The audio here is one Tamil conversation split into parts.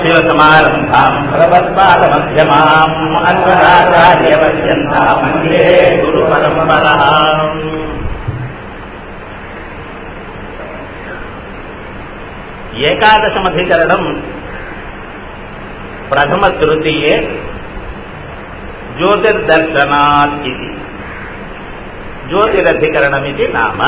सदाशिवसमारम्भाम् भगवत्पादमध्यमाम् अन्वराचार्यपर्यन्ताम् वन्दे गुरुपरम्पराम् एकादशमधिकरणम् प्रथमतृतीये ज्योतिर्दर्शनात् इति ज्योतिरधिकरणमिति नाम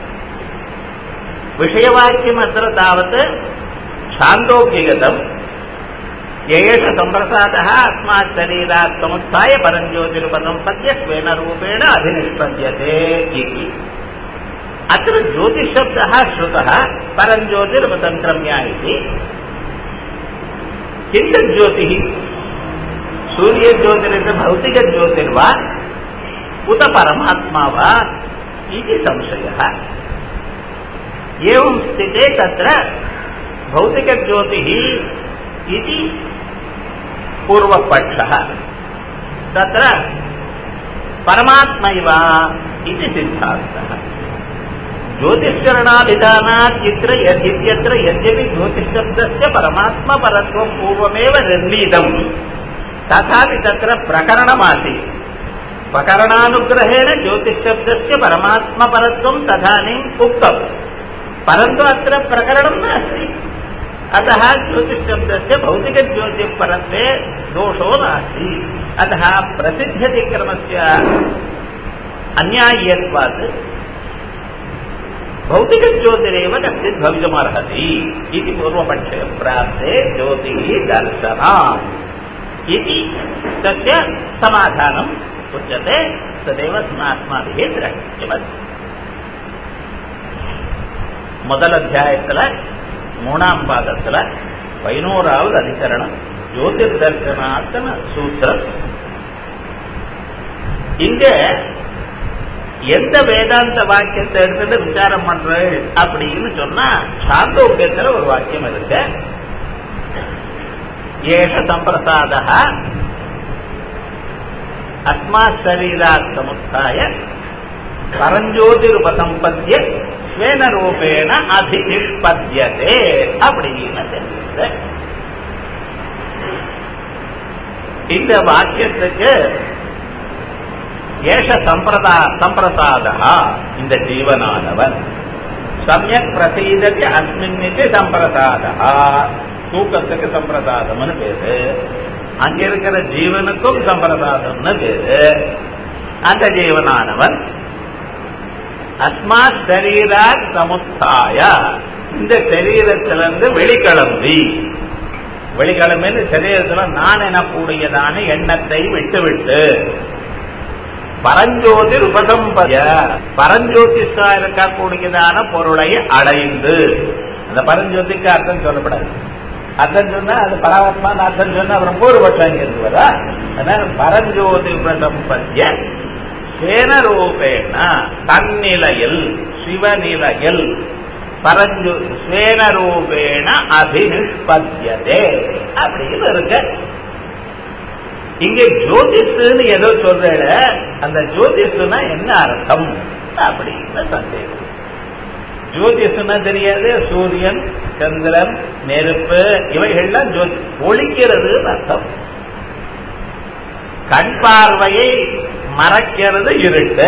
विषयवाक्यमत्र तावत् छान्दोग्यगतम् एष सम्प्रसादः अस्मात् शरीरात् समुत्थाय परञ्ज्योतिरुपसम्पद्य स्वेन रूपेण अधिनिष्पद्यते इति अत्र ज्योतिशब्दः श्रुतः परञ्ज्योतिरुपतन्त्रम्या इति किञ्चित् ज्योतिः सूर्यज्योतिरिति भौतिकज्योतिर्वा उत परमात्मा वा इति संशयः एवं स्थिते तत्र भौतिकज्योतिः इति पूर्वपक्षः तत्र परमात्मैव इति सिद्धान्तः ज्योतिश्चरणाभिधानात् इत्र इत्यत्र यद्यपि ज्योतिशब्दस्य परमात्मपरत्वं पूर्वमेव निर्णीतम् तथापि तत्र प्रकरणमासीत् प्रकरणानुग्रहेण ज्योतिशब्दस्य परमात्मपरत्वं तदानीम् उक्तम् परन्तु अत्र प्रकरणं नास्ति अतः ज्योतिशब्दस्य भौतिकज्योतिःपरत्वे दोषो नास्ति अतः प्रसिद्ध्यतिक्रमस्य अन्याय्यत्वात् भौतिकज्योतिरेव कश्चित् भवितुमर्हति इति पूर्वपक्षे प्राप्ते ज्योतिः दर्शना इति तस्य समाधानम् उच्यते तदेव अस्माभिः द्रष्टव्यमस्ति முதல் அத்தியாயத்துல மூணாம் பாதத்துல பதினோராவது அதிகரணம் ஜோதிர் தர்சனாத்தன சூத்திரம் இங்க எந்த வேதாந்த வாக்கியத்தை எடுத்துட்டு விசாரம் பண்ற அப்படின்னு சொன்னா சாந்தோக்கியத்துல ஒரு வாக்கியம் இருக்கு ஏஷ சம்பிரசாத அஸ்மாத் சரீராத் சமுத்தாய பரஞ்சோதிருபசம்பத்திய ஸ்வேன ரூபேண அதிநிஷ்பத்தியதே அப்படின்னு தெரியுது இந்த வாக்கியத்துக்கு ஏஷ சம்பிரதா சம்பிரசாதா இந்த ஜீவனானவன் சமயக் பிரசீதத்தை அஸ்மின்னிட்டு சம்பிரசாதா தூக்கத்துக்கு சம்பிரசாதம்னு பேரு அங்க இருக்கிற ஜீவனுக்கும் சம்பிரசாதம்னு பேரு அந்த ஜீவனானவன் அஸ்மாத் சரீராத் சமுத்தாய இந்த சரீரத்திலிருந்து வெளிக்கிளம்பி வெளிக்கிளம்பின்னு சரீரத்துல நான் எனக்கூடியதான எண்ணத்தை விட்டுவிட்டு பரஞ்சோதி உபசம்பய பரஞ்சோதிஷா இருக்கக்கூடியதான பொருளை அடைந்து அந்த பரஞ்சோதிக்கு அர்த்தம் சொல்லப்படாது அர்த்தம் சொன்னா அது பரமாத்மான்னு அர்த்தம் சொன்னா அப்புறம் பூர்வபட்சம் இங்கிருந்து வரா அதனால பரஞ்சோதி உபசம்பத்திய ஸ்வேனரூபேண தன்னிலையில் சிவநிலையில் பரஞ்சு ஸ்வேனரூபேண அபினிஷ்பத்தியதே அப்படின்னு இருக்கு இங்க ஜோதிஷன்னு ஏதோ சொல்ற அந்த ஜோதிஷனா என்ன அர்த்தம் அப்படின்னு சந்தேகம் ஜோதிஷனா தெரியாது சூரியன் சந்திரன் நெருப்பு இவைகள்லாம் ஜோதி ஒழிக்கிறது அர்த்தம் கண் பார்வையை மறைக்கிறது இருட்டு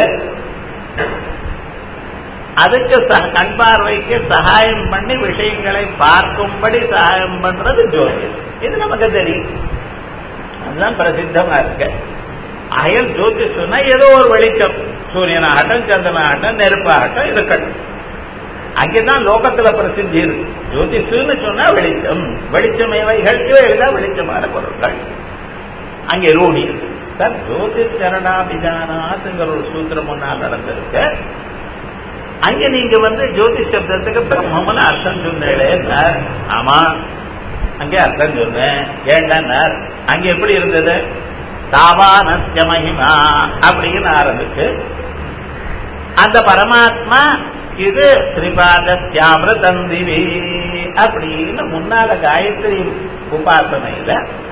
அதுக்கு கண் பார்வைக்கு சகாயம் பண்ணி விஷயங்களை பார்க்கும்படி சகாயம் பண்றது ஜோதிஷம் இது நமக்கு தெரியும் அதுதான் பிரசித்தமா இருக்கு அயல் ஜோதிஷம்னா ஏதோ ஒரு வெளிச்சம் சூரியனாகட்டும் சந்திரனாகட்டும் நெருப்பாகட்டும் இருக்கட்டும் அங்கேதான் லோகத்துல பிரசித்தி இருக்கு ஜோதிஷம்னு சொன்னா வெளிச்சம் வெளிச்சம் இவைகள் இவைகள் வெளிச்சமான பொருட்கள் அங்கே ரூடி இருக்கு சார் ஜோதிஷ் சரணாபிதானாத்துங்கிற ஒரு சூத்திரம் முன்னால் நடந்திருக்கு அங்க நீங்க வந்து ஜோதிஷ் சப்தத்துக்கு பிரம்மம்னு அர்த்தம் சொன்னேன் ஆமா அங்கே அர்த்தம் சொன்னேன் ஏண்டார் அங்க எப்படி இருந்தது தாவானஸ்ய மகிமா அப்படின்னு ஆரம்பிச்சு அந்த பரமாத்மா இது திரிபாதத்யாமிரதந்திவி அப்படின்னு முன்னால காயத்ரி உபாசனையில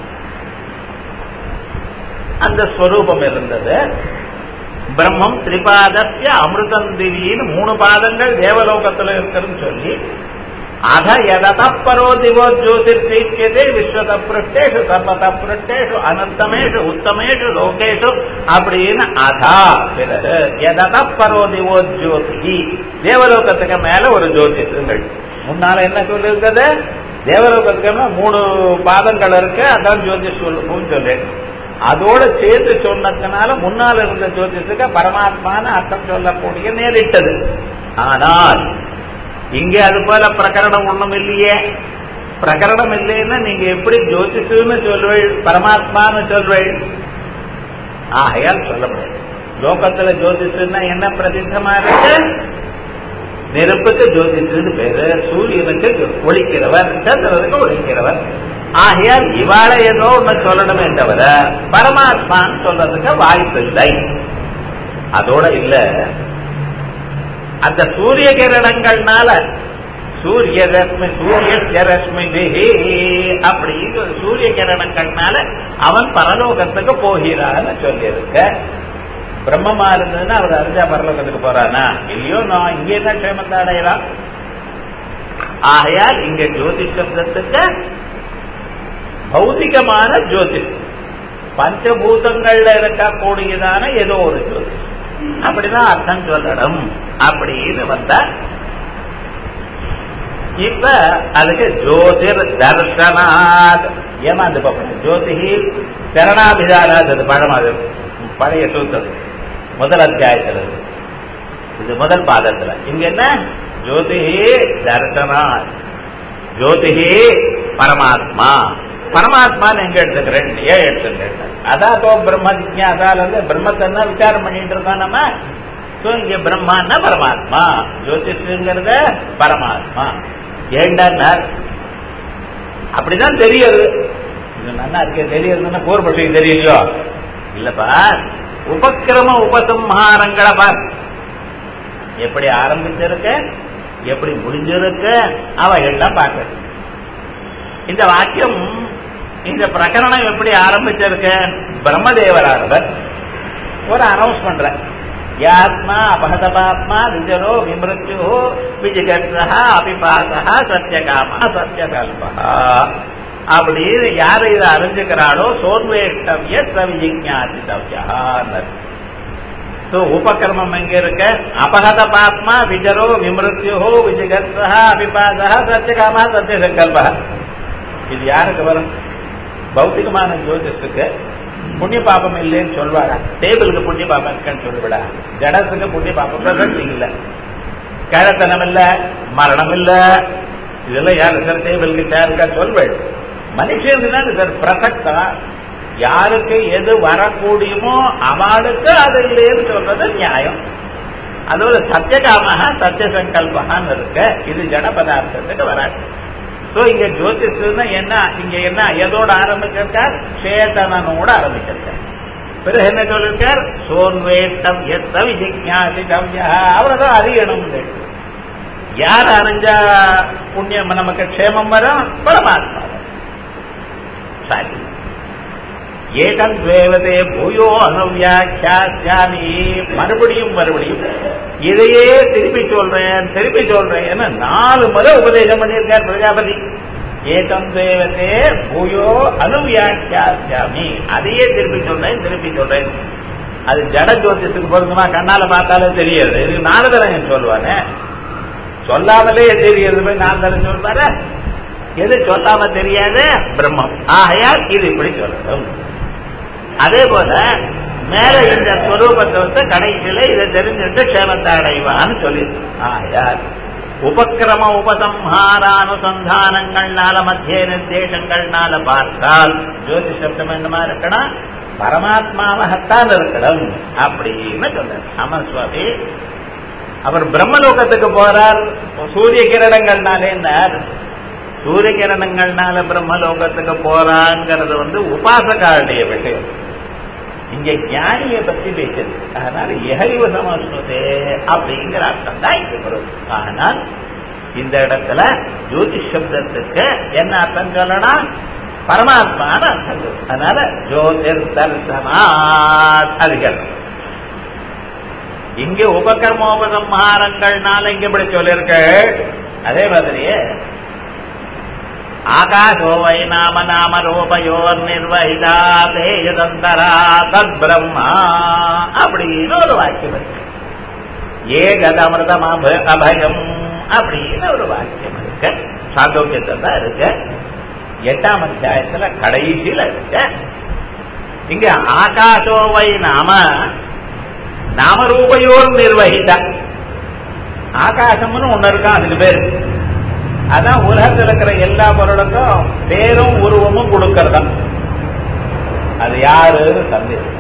அந்த ஸ்வரூபம் இருந்தது பிரம்மம் திரிபாதத்திய அமிர்தம் திவின்னு மூணு பாதங்கள் தேவலோகத்துல இருக்குன்னு சொல்லி அத எதத பரோ திவோ ஜோதிர்ச்சைக்கியதே விஸ்வத புருஷ்டேஷு சர்வத புருஷ்டேஷு அனந்தமேஷு உத்தமேஷு லோகேஷு அப்படின்னு அதா பிறகு எதத பரோ திவோ ஜோதி தேவலோகத்துக்கு மேல ஒரு ஜோதிஷங்கள் முன்னால என்ன சொல்லிருக்கிறது தேவலோகத்துக்கு மேல மூணு பாதங்கள் இருக்கு அதான் ஜோதிஷ் சொல்லுன்னு சொல்லு அதோட சேர்த்து சொன்னதுனால முன்னால் இருந்த ஜோதிஷத்துக்கு பரமாத்மான அர்த்தம் சொல்லக்கூடிய நேரிட்டது ஆனால் இங்க அது போல பிரகரணம் ஒண்ணும் இல்லையே பிரகரணம் இல்லைன்னா நீங்க எப்படி ஜோதிஷுன்னு சொல்வேள் பரமாத்மான்னு சொல்வேள் ஆகையால் சொல்ல முடியாது லோகத்துல ஜோதிஷன்னா என்ன பிரசித்தமா இருக்கு நெருப்புக்கு ஜோதிஷன்னு பேரு சூரியனுக்கு ஒழிக்கிறவர் சந்திரனுக்கு ஒழிக்கிறவர் ஆகையால் இவாளை ஏதோ ஒண்ணு சொல்லணுமே தவிர பரமாத்மான்னு சொல்றதுக்கு வாய்ப்பு இல்லை அதோட இல்ல அந்த சூரிய கிரணங்கள்னால சூரிய ரஷ்மி சூரிய ரஷ்மி அப்படின்னு சூரிய கிரணங்கள்னால அவன் பரலோகத்துக்கு போகிறான்னு சொல்லியிருக்க பிரம்மமா இருந்ததுன்னா அவர் அறிஞ்சா பரலோகத்துக்கு போறானா இல்லையோ நான் இங்கே தான் க்ஷேமத்தை அடையலாம் ஆகையால் இங்க ஜோதி சப்தத்துக்கு பௌதிகமான ஜோதிஷ் பஞ்சபூதங்கள்ல இருக்கக்கூடியதான ஏதோ ஒரு ஜோதிஷ் அப்படிதான் அர்த்தம் சொல்லணும் அப்படின்னு வந்தா இப்ப அதுக்கு ஜோதிர் தர்சனாத் ஏமாந்து பார்ப்போம் ஜோதிஹி சரணாபிதானாத் அது பழமாது பழைய சூத்தது முதல் அத்தியாயத்தில் இது முதல் பாதத்துல இங்க என்ன ஜோதிஹி தர்சனாத் ஜோதிஹி பரமாத்மா பரமாத்மான்னு எங்க எடுத்துக்கிறேன் ஏன் எடுத்துக்கிறேன் அதான் இப்போ பிரம்ம ஜிக்யாசால இருந்து பிரம்மத்தை விசாரம் பண்ணிட்டு இருக்கோம் நம்ம ஸோ இங்க பிரம்மான்னா பரமாத்மா ஜோதிஷங்கிறத பரமாத்மா ஏண்டா அப்படிதான் தெரியுது இது நல்லா இருக்கே தெரியுதுன்னா பூர்வபட்சிக்கு தெரியலையோ இல்லப்பா உபக்கிரம உபசம்ஹாரங்களை பார் எப்படி ஆரம்பிச்சிருக்க எப்படி முடிஞ்சிருக்க அவைகள்லாம் பார்க்க இந்த வாக்கியம் இந்த பிரகரணம் எப்படி ஆரம்பிச்சிருக்க பிரம்மதேவரானவர் ஒரு அனௌன்ஸ் பண்ற யாத்மா அபகதபாத்மா விஜரோ விமிருத்யு விஜிகர்ஷா அபிபாசா சத்தியகாமா சத்தியகல்பா அப்படின்னு யாரு இதை அறிஞ்சுக்கிறாளோ சோர்வேஷ்டவிய சவிஜிஞாசித்தவியா உபக்கிரமம் எங்க இருக்க அபகத பாத்மா விஜரோ விமிருத்யோ விஜிகர்ஷா அபிபாசா சத்தியகாமா சத்தியசங்கல்பா இது யாருக்கு வரும் பௌத்திகமான ஜோதிஷத்துக்கு புண்ணிய பாபம் இல்லைன்னு சொல்வாரா டேபிளுக்கு புண்ணிய பாபம் இருக்குன்னு சொல்லுவிடா ஜடத்துக்கு புண்ணிய பாபம் பிரசக்தி இல்ல கிழத்தனம் இல்ல மரணம் இல்ல இதெல்லாம் யாரு சார் டேபிளுக்கு சேருக்கா சொல்வேள் மனுஷனுக்கு தான் சார் பிரசக்தா யாருக்கு எது வரக்கூடியமோ அவளுக்கு அது இல்லைன்னு சொல்றது நியாயம் அதோட சத்தியகாமகா சத்திய சங்கல்பகான்னு இருக்கு இது ஜட பதார்த்தத்துக்கு வராது சோ இங்க ஜோதிஷம்னா என்ன இங்க என்ன எதோட ஆரம்பிச்சிருக்கார் சேதனனோட ஆரம்பிச்சிருக்கார் பிறகு என்ன சொல்லிருக்கார் சோன்வேட்டம் எத்த விஜிஞாசிதவ்யா அவரதான் அறியணும் யார் அறிஞ்சா புண்ணியம் நமக்கு க்ஷேமம் வரும் பரமாத்மா சரி ஏகம் தேவதே பூயோ அனுவியாக்கியாமி மறுபடியும் மறுபடியும் இதையே திருப்பி சொல்றேன் திருப்பி சொல்றேன் ஏன்னா நாலு முறை உபதேசம் பண்ணியிருக்கார் பிரஜாபதி ஏகம் தேவதே பூயோ அனுவியாக்கியாமி அதையே திருப்பி சொல்றேன் திருப்பி சொல்றேன் அது ஜட ஜோதியத்துக்கு பொருந்துமா கண்ணால பார்த்தாலே தெரியாது இதுக்கு நாலு தரம் சொல்லுவானே சொல்லாமலே தெரியாது போய் நாலு தரம் சொல்வாரு எது சொல்லாம தெரியாது பிரம்மம் ஆகையால் இது இப்படி சொல்லணும் அதே போல மேல இந்த ஸ்வரூபத்தை வந்து கடைசியில இதை தெரிஞ்சுட்டு க்ஷேமத்தை அடைவான்னு சொல்லி ஆயார் உபக்கிரம உபசம்ஹாரானுசந்தானங்கள்னால மத்திய நிர்தேசங்கள்னால பார்த்தால் ஜோதி சப்தம் என்னமா இருக்கணும் பரமாத்மாவாகத்தான் இருக்கணும் அப்படின்னு சொல்றார் ஆமா சுவாமி அவர் பிரம்மலோகத்துக்கு போறார் சூரிய கிரணங்கள்னாலேன்னார் சூரிய கிரணங்கள்னால பிரம்மலோகத்துக்கு போறாங்கிறது வந்து உபாசகாருடைய விஷயம் இங்க ஞானிய பத்தி பேசுது அதனால எகரிவ சமஸ்மதே அப்படிங்கிற அர்த்தம் தான் இங்க வரும் ஆனால் இந்த இடத்துல ஜோதிஷ் சப்தத்துக்கு என்ன அர்த்தம் சொல்லணும் பரமாத்மான அர்த்தம் சொல்லணும். அதனால ஜோதிர் தர்சனாத் அதிகம் இங்க உபகர்மோபசம்ஹாரங்கள்னால இங்க இப்படி சொல்லியிருக்க அதே மாதிரியே ஆகாசோ வை நாம நாம ரூபயோர் நிர்வகிதா தேயதந்தரா தத் பிரம்மா அப்படின்னு ஒரு வாக்கியம் இருக்கு ஏகதமிருதம் அப- அபயம் அப்படின்னு ஒரு வாக்கியம் இருக்கு சாந்தோக்கியத்தை தான் இருக்கு எட்டாம் அத்தியாயத்துல கடைசியில இருக்கு இங்க ஆகாசோ வை நாம நாமரூபயோர் நிர்வகிதா ஆகாசம்னு ஒண்ணு இருக்கான் அதுக்கு பேரு அதான் உலகத்தில் இருக்கிற எல்லா பொருளுக்கும் பேரும் உருவமும் கொடுக்கறதா அது யாருன்னு சந்தேகம்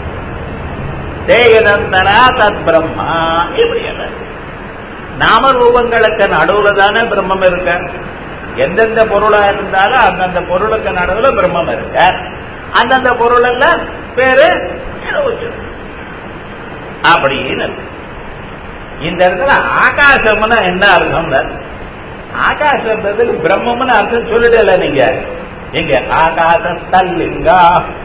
தேயதந்தரா தத் பிரம்மா இப்படி என்ன நாம ரூபங்களுக்கு நடுவுல தானே பிரம்மம் இருக்க எந்தெந்த பொருளா இருந்தாலும் அந்தந்த பொருளுக்கு நடுவுல பிரம்மம் இருக்க அந்தந்த பொருள் எல்லாம் பேரு ஏதோ வச்சிருக்கு. அப்படின்னு இருக்கு. இந்த இடத்துல ஆகாசம்னா என்ன அர்த்தம் ஆகாசன்றதுக்கு பிரம்மம்னு அர்த்தம் சொல்லிடல நீங்க எங்க ஆகாசத்தல்லிங்கா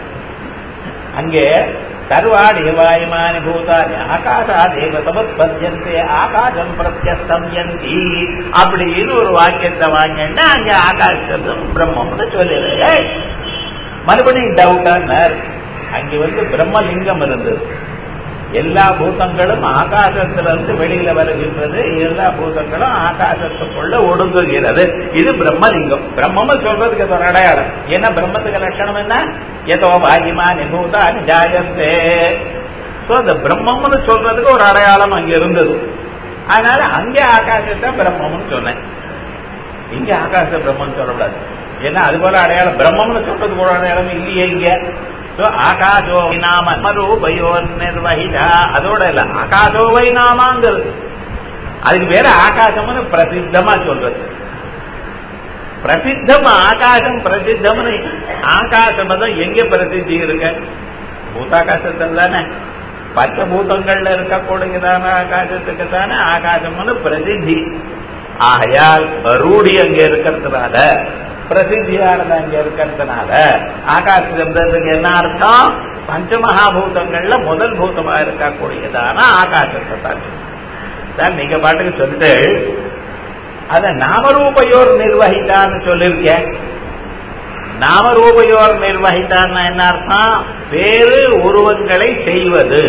அங்கே சர்வாணி வாயுமானி பூதானி ஆகாசாதேவ சமுத்பத்தியந்தே ஆகாசம் பிரத்யஸ்தம்யந்தி அப்படின்னு ஒரு வாக்கியத்தை வாங்கினா அங்க ஆகாசம் பிரம்மம்னு சொல்லிடுறே மறுபடியும் டவுட்டார் அங்க வந்து பிரம்மலிங்கம் இருந்தது எல்லா பூதங்களும் ஆகாசத்திலிருந்து வெளியில வருகின்றது எல்லா பூதங்களும் ஆகாசத்துக்குள்ள ஒடுங்குகிறது இது பிரம்மலிங்கம் பிரம்மம் சொல்றதுக்கு இது ஒரு அடையாளம் ஏன்னா பிரம்மத்துக்கு லட்சணம் என்ன ஏதோ பாகிமா நிபூதா ஜாயந்தே சோ அந்த பிரம்மம்னு சொல்றதுக்கு ஒரு அடையாளம் அங்க இருந்தது அதனால அங்கே ஆகாசத்தை பிரம்மம்னு சொன்னேன் இங்க ஆகாச பிரம்மன் சொல்லக்கூடாது ஏன்னா அது போல அடையாளம் பிரம்மம்னு சொல்றதுக்கு ஒரு அடையாளம் இல்லையே இங்க So, ஆகாசோ நாம ரூபயோ நிர்வகிதா அதோட இல்ல ஆகாசோவை நாமாங்கிறது அதுக்கு பேரு ஆகாசம்னு பிரசித்தமா சொல்றது பிரசித்தம் ஆகாசம் பிரசித்தம்னு ஆகாசம் தான் எங்க பிரசித்தி இருக்கு பூதாகாசத்தில் தானே பஞ்சபூதங்கள்ல இருக்கக்கூடியதான ஆகாசத்துக்கு தானே ஆகாசம்னு பிரசித்தி ஆகையால் ரூடி அங்க இருக்கிறதுனால பிரசித்தியானது அங்க இருக்கிறதுனால ஆகாச சப்தத்துக்கு என்ன அர்த்தம் பஞ்சமகாபூதங்கள்ல முதல் பூதமா இருக்கக்கூடியதான ஆகாசத்தை தான் சார் நீங்க பாட்டுக்கு சொல்லிட்டு அத நாமரூபயோர் நிர்வகித்தான்னு சொல்லிருக்கேன் நாமரூபயோர் நிர்வகித்தான்னு என்ன அர்த்தம் வேறு உருவங்களை செய்வது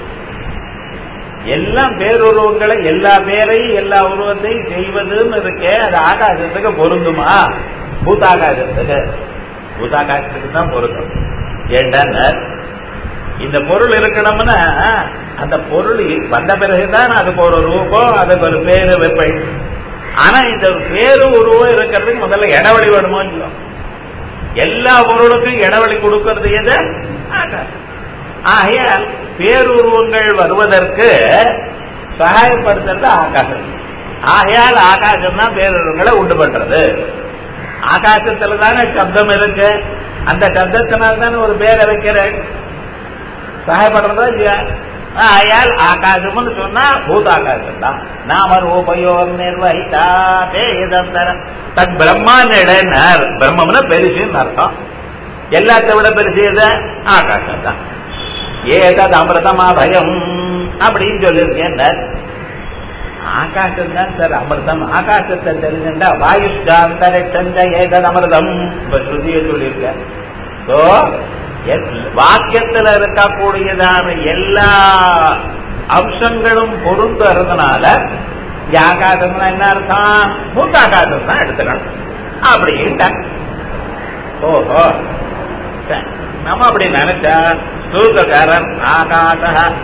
எல்லாம் பேருருவங்களை எல்லா பேரையும் எல்லா உருவத்தையும் செய்வதுன்னு இருக்கே அது ஆகாசத்துக்கு பொருந்துமா பூதாகாசத்துக்கு பூதாகாசத்துக்கு தான் பொருந்தும் ஏண்டா இந்த பொருள் இருக்கணும்னா அந்த பொருள் வந்த பிறகுதான் அதுக்கு ஒரு ரூபம் அதுக்கு ஒரு பேரு வைப்பேன் ஆனா இந்த பேரு உருவம் இருக்கிறதுக்கு முதல்ல இடவழி வேணுமோ இல்லையோ எல்லா பொருளுக்கும் இடவழி கொடுக்கறது எது ஆகாசம் ஆகையால் பேருருவங்கள் வருவதற்கு சகாயப்படுத்துறது ஆகாசம் ஆகையால் ஆகாசம் தான் பேருருவங்களை உண்டு பண்றது ஆகாசத்துல தானே சப்தம் இருக்கு அந்த சப்தத்தினால தானே ஒரு பேரை வைக்கிறேன் சகாயப்படுறதா இல்லையா ஆயால் ஆகாசம்னு சொன்னா பூதாகாசம் தான் நாம ரூபயோர் நிர்வகிதா பேதந்தரம் தன் பிரம்மாண்டிடனர் பிரம்மம்னா பெருசுன்னு அர்த்தம் எல்லாத்தை விட பெருசு எது ஆகாசம் தான் ஏதது அமிர்தமா பயம் அப்படின்னு சொல்லியிருக்கேன் ஆகாசம் தான் சார் அமிர்தம் ஆகாசத்தை தெரிஞ்சுட்டா வாயுஷ்டாந்தரட்சந்த ஏதது அமிர்தம் இப்ப ஸ்ருதியை சொல்லியிருக்கேன் So, எத்- வாக்கியத்துல இருக்கக்கூடியதான எல்லா அம்சங்களும் பொருந்துறதுனால இந்த ஆகாசம்னா என்ன அர்த்தம் பூத்தாகாசம் தான் எடுத்துக்கணும் அப்படின்ட்டாங்க ஓஹோ சரி. நம்ம அப்படி நினைச்சா சூதகரன் ஆகாச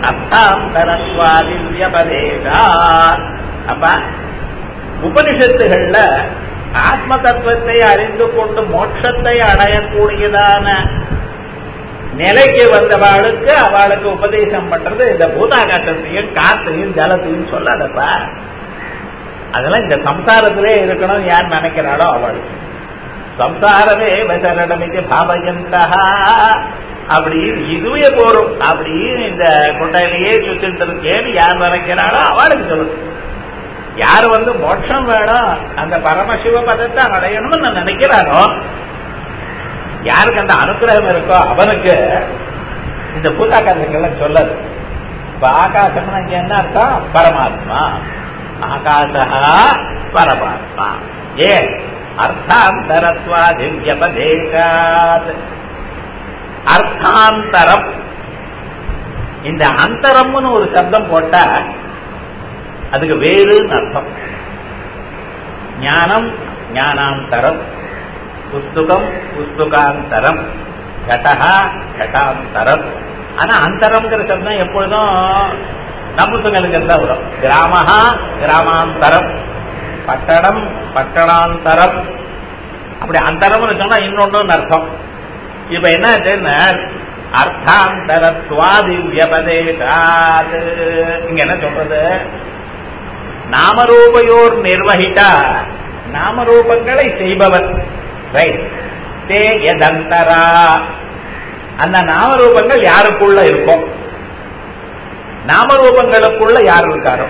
அர்த்தாந்தரஸ்வாதித்யபதேசா அப்ப உபனிஷத்துகள்ல ஆத்ம தத்துவத்தை அறிந்து கொண்டு மோட்சத்தை அடையக்கூடியதான நிலைக்கு வந்தவாளுக்கு அவளுக்கு உபதேசம் பண்றது இந்த பூதாகாசத்தையும் காத்தையும் ஜலத்தையும் சொல்லாதப்பா அதெல்லாம் இந்த சம்சாரத்திலே இருக்கணும் யார் நினைக்கிறாளோ அவளுக்கு சம்சாரமே வசரணமிக்கு பாவயந்தா அப்படி இதுவே போறோம் அப்படி இந்த கொட்டையிலேயே சுத்திட்டு இருக்கேன்னு யார் நினைக்கிறாளோ அவளுக்கு சொல்லணும் யார் வந்து மோட்சம் வேணும் அந்த பரமசிவ பதத்தை அடையணும்னு நான் நினைக்கிறானோ யாருக்கு அந்த அனுகிரகம் இருக்கோ அவனுக்கு இந்த பூதாகாசங்கள்லாம் சொல்லது இப்ப ஆகாசம்னா இங்க என்ன அர்த்தம் பரமாத்மா ஆகாசா பரமாத்மா ஏன் அர்த்தாந்தரத்வா திவ்யபதேகாத் அர்த்தாந்தரம் இந்த அந்தரம்னு ஒரு சப்தம் போட்டா அதுக்கு வேறுன்னு அர்த்தம் ஞானம் ஞானாந்தரம் புஸ்துகம் புஸ்துகாந்தரம் கடகா கட்டாந்தரம் ஆனா அந்தரம்ங்கிற சப்தம் எப்பொழுதும் நம்புத்தங்களுக்கு தான் வரும் கிராமஹா கிராமாந்தரம் பட்டணம் பட்டணாந்தரம் அப்படி அந்தரம்னு சொன்னா இன்னொன்னு அர்த்தம் இப்ப என்ன ஆச்சுன்னா அர்த்தாந்தரத்வாதி வியபதேகாது இங்க என்ன சொல்றது நாமரூபயோர் நிர்வகிட்டா நாமரூபங்களை செய்பவர் ரைட் தே எதந்தரா அந்த நாமரூபங்கள் யாருக்குள்ள இருக்கும் நாமரூபங்களுக்குள்ள யார் இருக்காரோ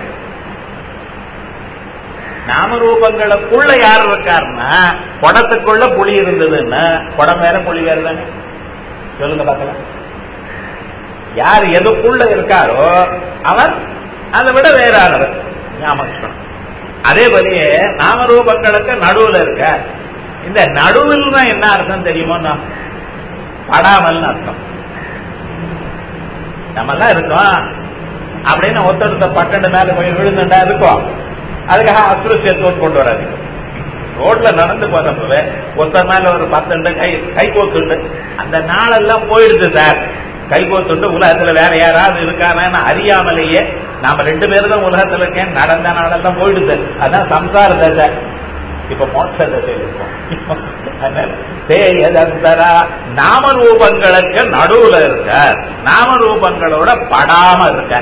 நாமரூபங்களுக்குள்ள யார் இருக்காருன்னா குடத்துக்குள்ள புலி இருந்ததுன்னா குடம் வேற புலி வேற தானே சொல்லுங்க பார்க்கலாம் யார் எதுக்குள்ள இருக்காரோ அவர் அதை விட வேறானவர் ஞாபகம் அதே போலயே நாமரூபங்களுக்கு நடுவுல இருக்க இந்த நடுவில் என்ன அர்த்தம் தெரியுமோ படாமல் அர்த்தம் நம்ம எல்லாம் இருக்கோம் அப்படின்னு ஒருத்தருத்த பக்கத்து மேல போய் விழுந்துட்டா இருக்கோம் அதுக்காக அசுரசியத்தோடு கொண்டு வராது ரோட்ல நடந்து போறப்பவே ஒருத்தர் மேல ஒரு பத்துண்டு கை கை கோத்துண்டு அந்த நாளெல்லாம் போயிடுது சார் கை கோத்துண்டு உலகத்துல வேற யாராவது இருக்கானு அறியாமலேயே நாம ரெண்டு பேரும் தான் உலகத்துல இருக்கேன் நடந்த நாளெல்லாம் போயிடுது அதான் சம்சார தசை இப்ப மோட்ச தசையில் இருக்கும் தேயதந்தரா நாமரூபங்களுக்கு நடுவுல இருக்க நாமரூபங்களோட படாம இருக்க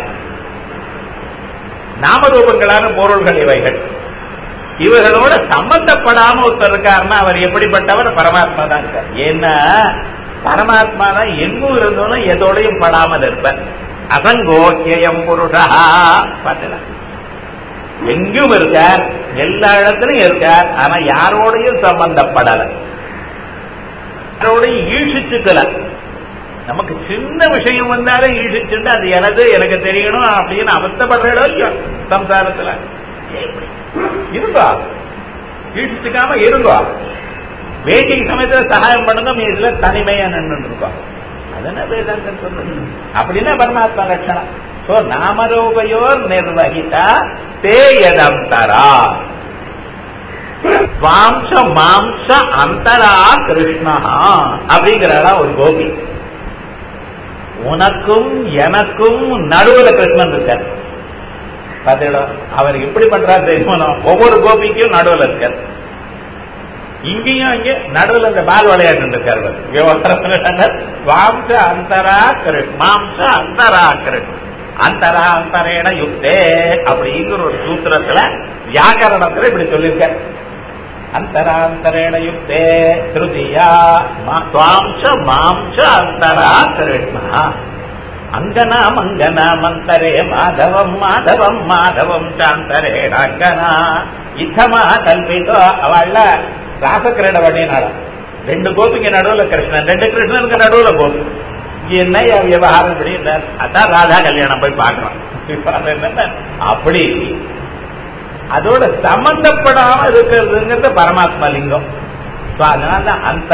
நாமரூபங்களான பொருள்கள் இவைகள் இவர்களோட சம்பந்தப்படாம ஒருத்தர் இருக்காருன்னா அவர் எப்படிப்பட்டவர் பரமாத்மா தான் இருக்கார் ஏன்னா பரமாத்மா தான் எங்கும் இருந்தோம் எதோடையும் படாமல் இருப்பார் அசங்கோக்கியம் புருஷா பார்த்தீங்களா எங்கும் இருக்கார் எல்லா இடத்துலயும் இருக்கார் ஆனா யாரோடையும் சம்பந்தப்படல யாரோடையும் ஈழ்ச்சிச்சுக்கல நமக்கு சின்ன விஷயம் வந்தாலும் ஈழ்ச்சிச்சுட்டு அது எனது எனக்கு தெரியணும் அப்படின்னு அவஸ்தப்படுற இடம் இல்லையோ சம்சாரத்துல இருங்கோ ஈழ்ச்சிச்சுக்காம இருங்கோ வேண்டிய சமயத்துல சகாயம் பண்ணுங்க நீ இதுல தனிமையா நின்று இருக்கோம் அதன வேதாந்தம் சொல்றது அப்படின்னா பரமாத்மா லட்சணம் சோ நாமரூபயோர் நிர்வகிதா தேயதம் தரா வாம்ச மாம்ச அந்தரா கிருஷ்ணா அப்படிங்கிறாரா ஒரு கோபி உனக்கும் எனக்கும் நடுவுல கிருஷ்ணன் இருக்கார் பாத்தீங்களா அவர் எப்படி பண்றாரு தெரியுமா ஒவ்வொரு கோபிக்கும் நடுவுல இருக்கார் இங்கேயும் இங்க நடுவில் இந்த பால் விளையாட்டு இருக்காரு வாம்ச அந்தரா கிருஷ்ண மாம்ச அந்தரா கிருஷ்ண அந்தரா அந்தரேன யுக்தே அப்படிங்கிற ஒரு சூத்திரத்துல வியாக்கரணத்துல இப்படி சொல்லியிருக்க அந்தராந்தரேண யுக்தே திருதியா துவாம்ச மாம்ச அந்தரா கிருஷ்ணா அங்கனா மங்கனா மந்தரே மாதவம் மாதவம் மாதவம் சாந்தரேண அங்கனா இத்தமா கல்விதோ அவள ராசக்கிரீட பண்ணினால ரெண்டு கோபிங்க நடுவுல கிருஷ்ணன் ரெண்டு கிருஷ்ணனுக்கு நடுவுல கோபி என்ன விவகாரம் இப்படி அதான் ராதா கல்யாணம் போய் பார்க்கலாம் அப்படி அதோட சம்பந்தப்படாம இருக்கிறதுங்கிறது பரமாத்மா லிங்கம் அதனால அந்த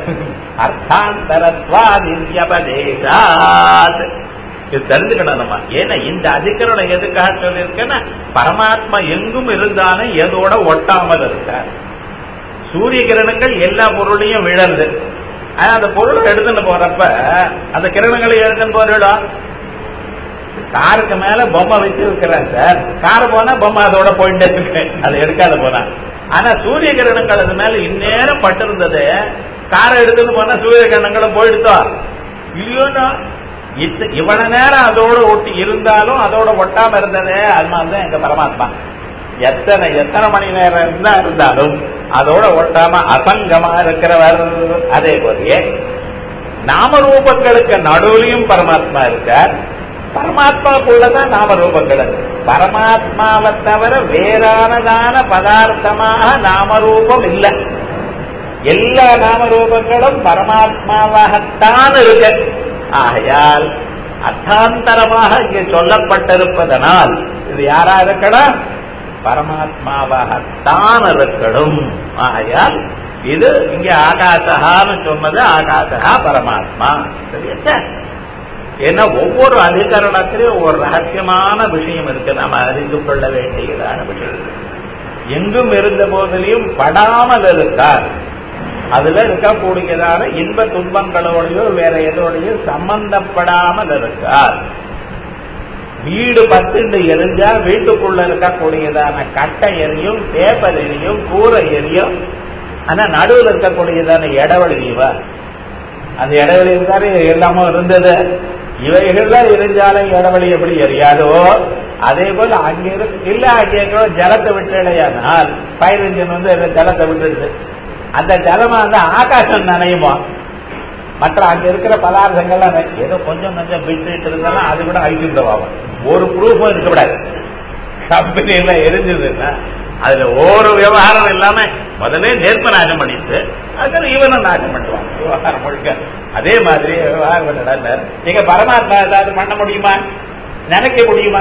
அர்த்தாந்தரத்வாதித்யபதேசாத் இது தெரிஞ்சுக்கணும் நம்ம ஏன்னா இந்த அதிகரணம் எதுக்காக சொல்லியிருக்கேன்னா பரமாத்மா எங்கும் இருந்தாலும் எதோட ஒட்டாமல் இருக்கார் சூரிய கிரணங்கள் எல்லா பொருளையும் விழருது ஆனா அந்த பொருளை எடுத்துன்னு போறப்ப அந்த கிரணங்களை எடுத்துன்னு போறோம் காருக்கு மேல பொம்மை வச்சு இருக்கிறேன் சார் கார் போனா பொம்மை அதோட போயிட்டே இருக்கு அதை எடுக்காத போனா ஆனா சூரிய கிரணங்கள் அது மேல இந்நேரம் பட்டிருந்தது காரை எடுத்துன்னு போனா சூரிய கிரணங்களும் போயிடுதோ இல்லையோனா இவ்வளவு நேரம் அதோட ஒட்டி இருந்தாலும் அதோட ஒட்டாம இருந்ததே அதனால்தான் எங்க பரமாத்மா எத்தனை எத்தனை மணி நேரம் தான் இருந்தாலும் அதோட ஒட்டாம அசங்கமா இருக்கிறவர் அதே போலயே நாமரூபங்களுக்கு நடுவுலையும் பரமாத்மா இருக்கார் பரமாத்மாக்குள்ளதான் நாமரூபங்கள் பரமாத்மாவை தவிர வேறானதான பதார்த்தமாக நாமரூபம் இல்லை எல்லா நாமரூபங்களும் பரமாத்மாவாகத்தான் இருக்கு ஆகையால் அர்த்தாந்தரமாக இங்கே சொல்லப்பட்டிருப்பதனால் இது யாரா இருக்கணும் பரமாத்மாவாகத்தான் இருக்கணும் ஆகையால் இது இங்க ஆகாசகான்னு சொன்னது ஆகாசகா பரமாத்மா சரியா ஏன்னா ஒவ்வொரு அதிகரணத்திலையும் ஒரு ரகசியமான விஷயம் இருக்கு நாம அறிந்து கொள்ள வேண்டியதான விஷயம் எங்கும் இருந்த போதிலையும் படாமல் இருக்கார் அதுல இருக்கக்கூடியதான இன்ப துன்பங்களோடையோ வேற எதோடையோ சம்பந்தப்படாமல் இருக்கார் வீடு பத்துண்டு எரிஞ்சா வீட்டுக்குள்ள இருக்கக்கூடியதான கட்டை எரியும் பேப்பர் எரியும் கூரை எரியும் ஆனா நடுவில் இருக்கக்கூடியதான இடவெளிவா அந்த இடைவெளி இருந்தாரு எல்லாமே இருந்தது இவைகள்லாம் இருந்தாலும் இடைவெளி எப்படி எரியாதோ அதே போல அங்க இருக்கு இல்ல அங்கே ஜலத்தை விட்டுடையானால் ஃபயர் இன்ஜின் வந்து ஜலத்தை விட்டுடுது அந்த ஜலமா அந்த ஆகாசம் நனையுமா மற்ற அங்க இருக்கிற பதார்த்தங்கள்லாம் ஏதோ கொஞ்சம் கொஞ்சம் விட்டுட்டு இருந்தாலும் அது கூட அழிச்சுட்டவாகும் ஒரு ப்ரூஃபும் இருக்கக்கூடாது கம்பெனி எல்லாம் எரிஞ்சதுன்னா அதுல ஒரு விவகாரம் இல்லாம முதல்ல நேர்ம நாசம் பண்ணிட்டு அதுக்கு இவனும் நாசம் பண்ணுவான் விவகாரம் முழுக்க அதே மாதிரி விவகாரம் நடந்தார் நீங்க பரமாத்மா ஏதாவது பண்ண முடியுமா நினைக்க முடியுமா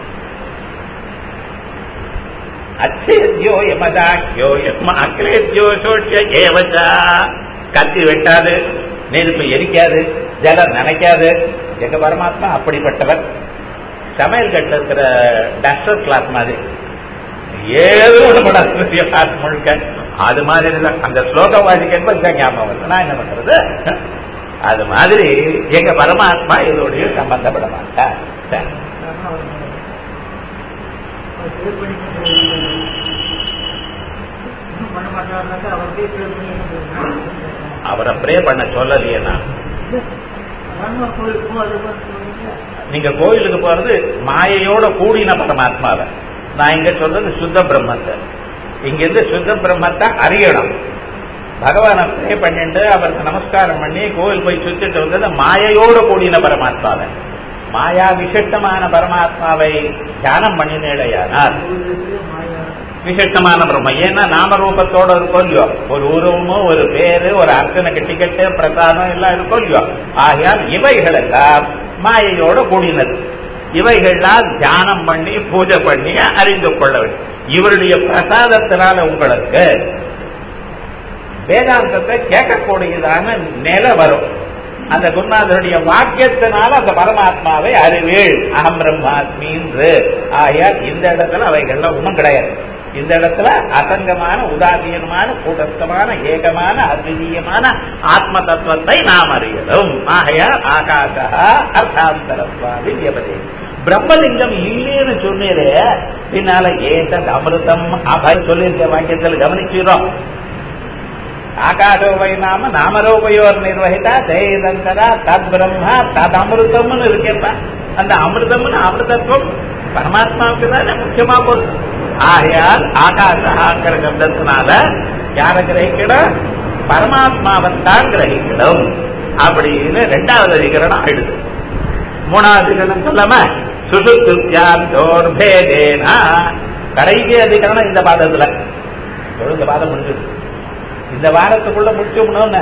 அச்சேத்யோ யமதாக்கியோ யம அக்ரேத்யோ சோட்ச ஏவச்சா கத்தி வெட்டாது நெருப்பு எரிக்காது ஜலம் நினைக்காது எங்க பரமாத்மா அப்படிப்பட்டவர் சமையல் கட்டில் இருக்கிற டஸ்டர் கிளாஸ் மாதிரி ஏதோ ஒண்ணு முழுக்க அது மாதிரி இல்ல அந்த ஸ்லோகம் வாசிக்க ஞாபகம் வருது நான் என்ன பண்றது அது மாதிரி எங்க பரமாத்மா இதோடைய சம்பந்தப்பட மாட்டார் அவரை ப்ரே பண்ண சொல்லலையே நான் நீங்க கோயிலுக்கு போறது மாயையோட கூடின பரமாத்மாவை நான் இங்க சொல்றது சுத்த பிரம்மத்தை இங்க இருந்து சுத்த பிரம்மத்தை அறியணும் பகவானை ப்ரே பண்ணிட்டு அவருக்கு நமஸ்காரம் பண்ணி கோவில் போய் சுத்திட்டு வந்தது மாயையோட கூடின பரமாத்மாவை மாயா விசிஷ்டமான பரமாத்மாவை தியானம் பண்ணினேடையானால் விசிஷ்டமான பிரம்மம் ஏன்னா நாமரூபத்தோட இருக்கும் இல்லையோ ஒரு உருவமோ ஒரு பேரு ஒரு அர்ச்சனைக்கு டிக்கெட்டு பிரசாதம் எல்லாம் இருக்கும் இல்லையோ ஆகையால் இவைகளெல்லாம் மாயையோட கூடினது இவைகள்லாம் தியானம் பண்ணி பூஜை பண்ணி அறிந்து கொள்ள வேண்டும் இவருடைய பிரசாதத்தினால உங்களுக்கு வேதாந்தத்தை கேட்கக்கூடியதான நிலை வரும் அந்த குருநாதருடைய வாக்கியத்தினால அந்த பரமாத்மாவை அறிவீள் அகம் பிரம்மாத்மி என்று ஆகையால் இந்த இடத்துல அவைகள்லாம் ஒன்றும் கிடையாது இந்த இடத்துல அசங்கமான உதாசீனமான கூட்டஸ்தமான ஏகமான அத்விதீயமான ஆத்ம தத்துவத்தை நாம் அறியணும் ஆகையால் ஆகாசா அர்த்தாந்தரத்வாதி வியபதே பிரம்மலிங்கம் இல்லைன்னு சொன்னீரே பின்னால ஏதத் அமிர்தம் அபய் சொல்லியிருக்க வாக்கியத்தில் கவனிச்சிடும் ஆகாசோவை நாம நாமரோபயோர் நிர்வகிதா ஜெயதந்தரா தத் பிரம்மா தத் அமிர்தம்னு இருக்கேப்பா அந்த அமிர்தம்னு அமிர்தத்துவம் பரமாத்மாவுக்கு தானே முக்கியமா போகுது ஆகையால் ஆகாசாங்கிற சப்தத்தினால யார கிரகிக்கணும் பரமாத்மாவைத்தான் கிரகிக்கணும் அப்படின்னு ரெண்டாவது அதிகரணம் ஆயிடுது மூணாவது அதிகரணம் சொல்லாம சுசுத்துத்தியாந்தோர்பேதேனா கடைசி அதிகரணம் இந்த பாதத்துல இந்த பாதம் முடிஞ்சது இந்த வாரத்துக்குள்ள முடிச்சுடணும்னு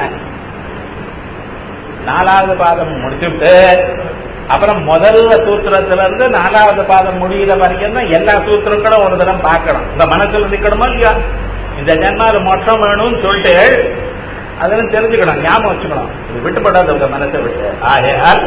நாலாவது பாதம் முடிச்சுட்டு அப்புறம் முதல்ல சூத்திரத்துல இருந்து நாலாவது பாதம் முடிகிற வரைக்கும் தான் எல்லா சூத்திரங்களும் ஒரு தரம் பார்க்கணும் இந்த மனசுல நிக்கணுமா இல்லையா இந்த ஜென்மால மொத்தம் வேணும்னு சொல்லிட்டு அதெல்லாம் தெரிஞ்சுக்கணும் ஞாபகம் வச்சுக்கணும் இது விட்டுப்படாது உங்க மனசை விட்டு ஆகையால்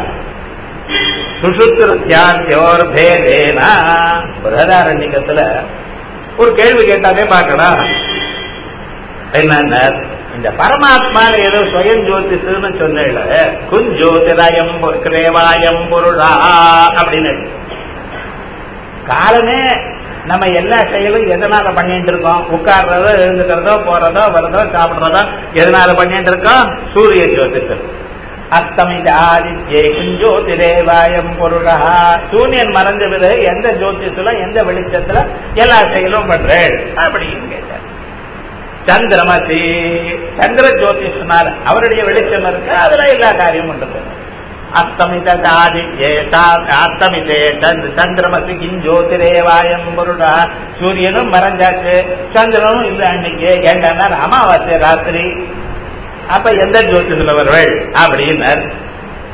சுசுத்தியோர் பேதேனா பிரதாரண்யத்துல ஒரு கேள்வி கேட்டாலே பார்க்கலாம் என்ன இந்த பரமாத்மான ஏதோ சுயம் ஜோதிஷன்னு சொன்ன குஞ்சோதிராயம் கிரேவாயம் பொருளா அப்படின்னு காலமே நம்ம எல்லா செயலும் எதனால பண்ணிட்டு இருக்கோம் உட்கார்றதோ எழுந்துக்கிறதோ போறதோ வரதோ சாப்பிடுறதோ எதனால பண்ணிட்டு இருக்கோம் சூரிய ஜோதிஷம் அஸ்தமித ஆதித்யே குஞ்சோதிரேவாயம் பொருளா சூரியன் மறைஞ்ச பிறகு எந்த ஜோதிஷத்துல எந்த வெளிச்சத்துல எல்லா செயலும் பண்றேன் அப்படின்னு கேட்டார் சந்திரமசி சந்திர ஜோதிஷனார் அவருடைய வெளிச்சம் இருக்கு அதுல எல்லா காரியமும் இருக்கு அஸ்தமித அஸ்தமிதே சந்திரமசி கிஞ்சோதிரேவாயம் பொருடா சூரியனும் மறைஞ்சாச்சு சந்திரனும் இல்ல அன்னைக்கு ஏண்டானார் அமாவாசை ராத்திரி அப்ப எந்த ஜோதிஷத்துல வருவள் அப்படின்னார்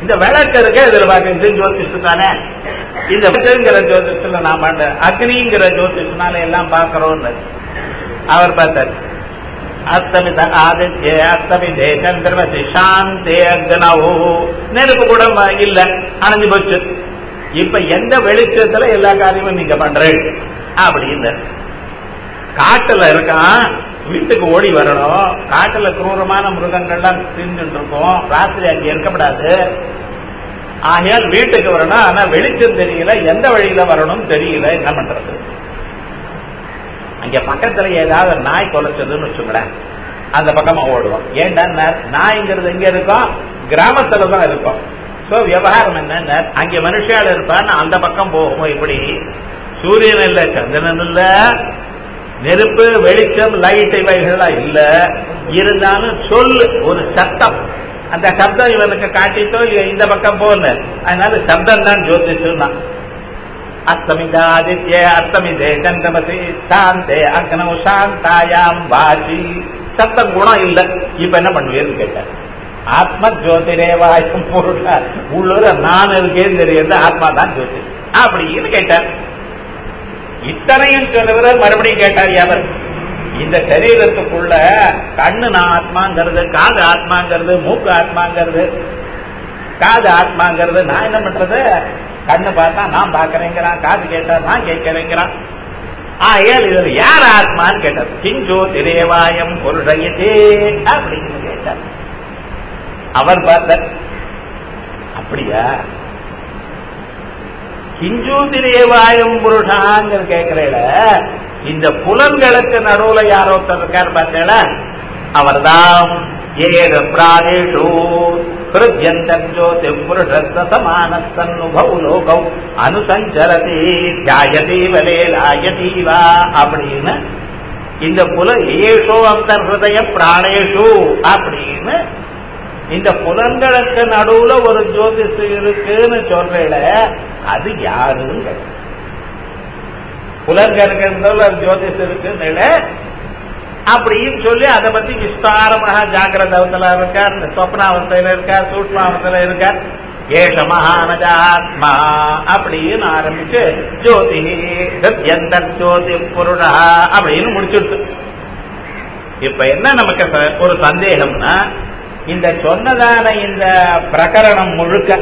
இந்த விளக்கு இருக்க இதுல பார்க்க இது ஜோதிஷு தானே இந்த விளக்குங்கிற ஜோதிஷத்துல நான் பண்றேன் அக்னிங்கிற ஜோதிஷனால எல்லாம் பாக்குறோம்னு அவர் பார்த்தார் அஸ்தமித ஆதித்ய அஸ்தமிதே சந்திரமசி சாந்தே அக்னவோ நெருப்பு கூட ம- இல்ல அணைஞ்சு போச்சு இப்ப எந்த வெளிச்சத்துல எல்லா காரியமும் நீங்க பண்றேன் அப்படின்னு காட்டுல இருக்கான் வீட்டுக்கு ஓடி வரணும் காட்டுல குரூரமான மிருகங்கள்லாம் தின்னுட்டு இருக்கும் ராத்திரி அங்க இருக்கப்படாது ஆகையால் வீட்டுக்கு வரணும் ஆனா வெளிச்சம் தெரியல எந்த வழியில வரணும்னு தெரியல என்ன பண்றது அங்க பக்கத்துல ஏதாவது நாய் கொலைச்சதுன்னு வச்சுங்களேன் அந்த பக்கமா ஓடுவோம் ஏன்டா நா- நாய்ங்கிறது எங்க இருக்கும் கிராமத்துல தான் இருக்கும் சோ விவகாரம் என்ன அங்க மனுஷால் இருப்பான்னு அந்த பக்கம் போகும் இப்படி சூரியன் இல்ல சந்திரன் இல்ல நெருப்பு வெளிச்சம் லைட் இவைகள்லாம் இல்ல இருந்தாலும் சொல்லு ஒரு சத்தம் அந்த சப்தம் இவனுக்கு காட்டிட்டோ இல்லையோ இந்த பக்கம் போல அதனால சப்தம் தான் ஜோதிஷம் அஸ்தமிதாதித்ய அஸ்தமிதே சந்திரமசி சாந்தே அக்னௌ சாந்தாயாம் வாசி சத்தம் குணம் இல்ல இப்ப என்ன பண்ணுவீர்னு கேட்டார் ஆத்ம ஜோதிரேவாயும் பொருள் உள்ளூர நான் இருக்கேன்னு தெரியுது ஆத்மா தான் ஜோதி அப்படின்னு கேட்டார் இத்தனையும் சொல்லுகிற மறுபடியும் கேட்டார் அவர் இந்த சரீரத்துக்குள்ள கண்ணு நான் ஆத்மாங்கிறது காது ஆத்மாங்கிறது மூக்கு ஆத்மாங்கிறது காது ஆத்மாங்கிறது நான் என்ன பண்றது கண்ணு பார்த்தா நான் பாக்குறேங்கிறான் காது கேட்டா நான் கேட்கிறேங்கிறான் ஆகையால் இதுல யார் ஆத்மான்னு கேட்டார் கிஞ்சோ திரேவாயம் பொருடையதே அப்படின்னு கேட்டார் அவர் பார்த்தார் அப்படியா கிஞ்சூதிரேவாயம் புருஷாங்கிற கேட்கிறேல இந்த புலன்களுக்கு நடுவுல யாரோ ஒருத்தர் இருக்கார் பார்த்தேல அவர்தான் ஏழு பிராணேஷு ஹிருத்யந்தோதி புருஷமானஸ்தன்னுபவ லோகௌ அனுசஞ்சரதி தியாயதீவலே லாயதீவா அப்படின்னு இந்த புல ஏஷோ அந்த ஹிருதய பிராணேஷு அப்படின்னு இந்த புலன்களுக்கு நடுவுல ஒரு ஜோதிஷு இருக்குன்னு சொல்றேல அது யாருன்னு கேட்டேன். புலன்களுக்கு நடுவுல ஒரு ஜோதிஷு இருக்குன்னு அப்படின்னு சொல்லி அதை பத்தி விஸ்தாரமாக ஜாகிரத அவஸ்தையில இருக்கார் சொப்னாவஸ்தையில இருக்கார் சூட்மாவஸ்தையில இருக்கார் ஏஷ மகானஜாத்மா அப்படின்னு ஆரம்பிச்சு ஜோதி எந்த ஜோதி புருடா அப்படின்னு முடிச்சுட்டு இப்ப என்ன நமக்கு ச- ஒரு சந்தேகம்னா இந்த சொன்னதான இந்த பிரகரணம் முழுக்க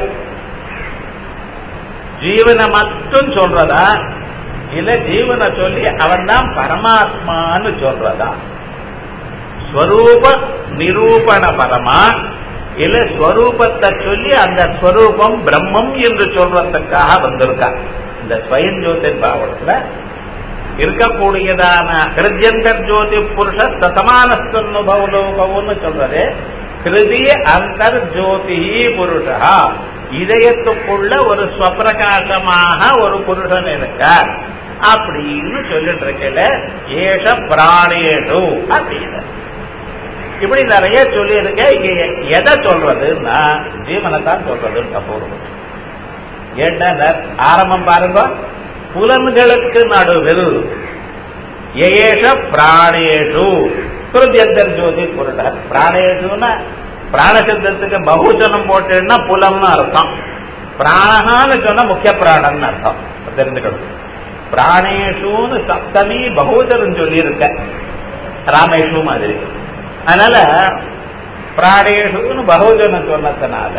ஜீவனை மட்டும் சொல்றதா இல்ல ஜீவனை சொல்லி அவன் தான் பரமாத்மான்னு சொல்றதா ஸ்வரூப நிரூபண பரமா இல்ல ஸ்வரூபத்தை சொல்லி அந்த ஸ்வரூபம் பிரம்மம் என்று சொல்றதுக்காக வந்திருக்கா இந்த ஸ்வயம் ஜோதிர் பாவத்துல இருக்கக்கூடியதான ஹிருத்யந்தர் ஜோதி புருஷ சதமானஸ்தனுபவலோகவுன்னு சொல்றது ஹிருதி அந்தர் ஜோதி புருஷா இதயத்துக்குள்ள ஒரு ஸ்வப்பிரகாசமாக ஒரு புருஷன் இருக்கார் அப்படின்னு சொல்லிட்டு இருக்கல ஏஷ பிராணேஷு அப்படின்னு இப்படி நிறைய சொல்லி இருக்க இங்க எதை சொல்றதுன்னா ஜீவனை தான் சொல்றதுன்னு பூர்வம் என்ன ஆரம்பம் பாருங்க புலன்களுக்கு நடுவில் ஏஷ பிராணேஷு ஹிருத்யந்தர் ஜோதி புருடர் பிராணேஷுன்னா பிராணசப்தத்துக்கு பகுஜனம் போட்டேன்னா புலம்னு அர்த்தம் பிராணகான்னு சொன்னா முக்கிய பிராணன் அர்த்தம் தெரிஞ்சுக்கணும் பிராணேஷுன்னு சப்தமி பகுஜனம் சொல்லி இருக்க ராமேஷு மாதிரி அதனால பிராணேஷுன்னு பகுஜனம் சொன்னதுனால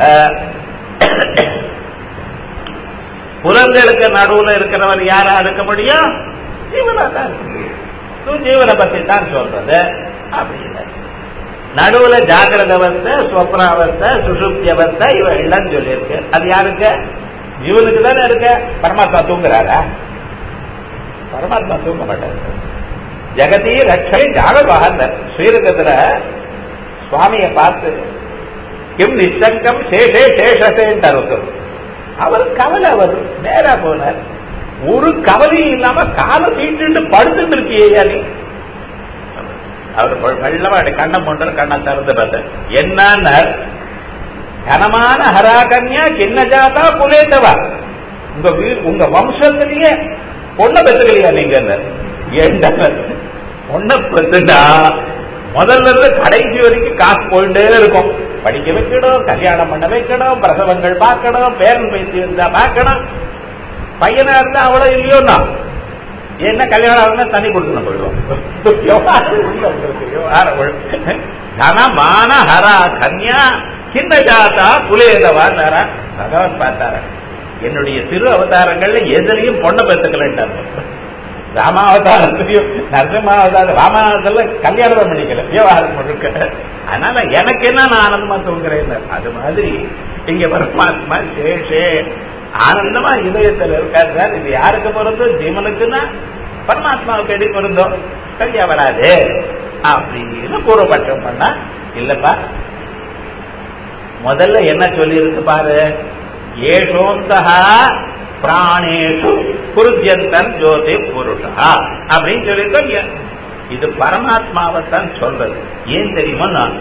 புலன்களுக்கு நடுவுல இருக்கிறவர் யாரா இருக்க முடியும் ஜீவனா தான் இருக்க முடியும் So, ஜீவனை பத்தி தான் சொல்றது அப்படின்னு நடுவுல ஜாகிரத அவஸ்தை ஸ்வப்னாவஸ்தை சுசுப்தி அவஸ்தை இவ எல்லாம் சொல்லியிருக்கு அது யாருக்கு ஜீவனுக்கு தானே இருக்கு பரமாத்மா தூங்குறாரா பரமாத்மா தூங்க மாட்டாரு ஜெகதி ரட்சை ஜாகவாக ஸ்ரீரங்கத்துல சுவாமியை பார்த்து கிம் நிசங்கம் சேஷே சேஷசேன்ட்டார் ஒருத்தர் அவர் கவலை அவர் நேரா போனார் ஒரு கவலையும் இல்லாம காலை தீட்டு படுத்துட்டு இருக்கியா நீ அவர் வெள்ளமா கண்ணை போன்ற கண்ணை திறந்து பார்த்தார் என்னன்னா கனமான ஹராகன்யா கிண்ண ஜாதா புலேத்தவா உங்க வீ உங்க வம்சத்திலேயே பொண்ணை பெற்றுக்கலையா நீங்க ஏண்டா பொண்ணை பெற்றுட்டா முதல்ல இருந்து கடைசி வரைக்கும் காசு போயிட்டே இருக்கும் படிக்க வைக்கணும் கல்யாணம் பண்ண வைக்கணும் பிரசவங்கள் பார்க்கணும் பேரன் பேசி இருந்தா பார்க்கணும் பையனா இருந்தா அவ்வளவு இல்லையோன்னா என்ன கல்யாணம் ஆகுனா தண்ணி கொடுக்கணும் போயிடுவோம் விவகாரம் உள்ள உங்களுக்கு, விவகாரம் உள்ள. தனமான ஹரா கன்யா சின்ன ஜாதா குலேதவான்னாரா பகவான் பார்த்தாரா என்னுடைய திரு அவதாரங்கள்ல எதுலையும் பொண்ணை பெற்றுக்கலன்ட்டார் ராமாவதாரத்திலையும் நரசிம்மாவதாரம் ராமாவதாரத்துல கல்யாணம் பண்ணிக்கல விவகாரம் முழுக்க அதனால எனக்கு என்ன நான் ஆனந்தமா தூங்குறேன் அது மாதிரி இங்க பரமாத்மா சேஷே ஆனந்தமா இதயத்துல இருக்காரு சார் இது யாருக்கு பொருந்தும் ஜீவனுக்குன்னா பரமாத்மாவுக்கு எடி பொருந்தும் சரியா வராது அப்படின்னு பூர்வபட்சம் பண்ணா இல்லப்பா முதல்ல என்ன சொல்லி இருக்கு பாரு ஏஷோந்தகா பிராணேஷு குருஜந்தன் ஜோதி புருஷா அப்படின்னு சொல்லியிருக்கோம் இல்லையா? இது பரமாத்மாவைத்தான் சொல்றது ஏன் தெரியுமா நான்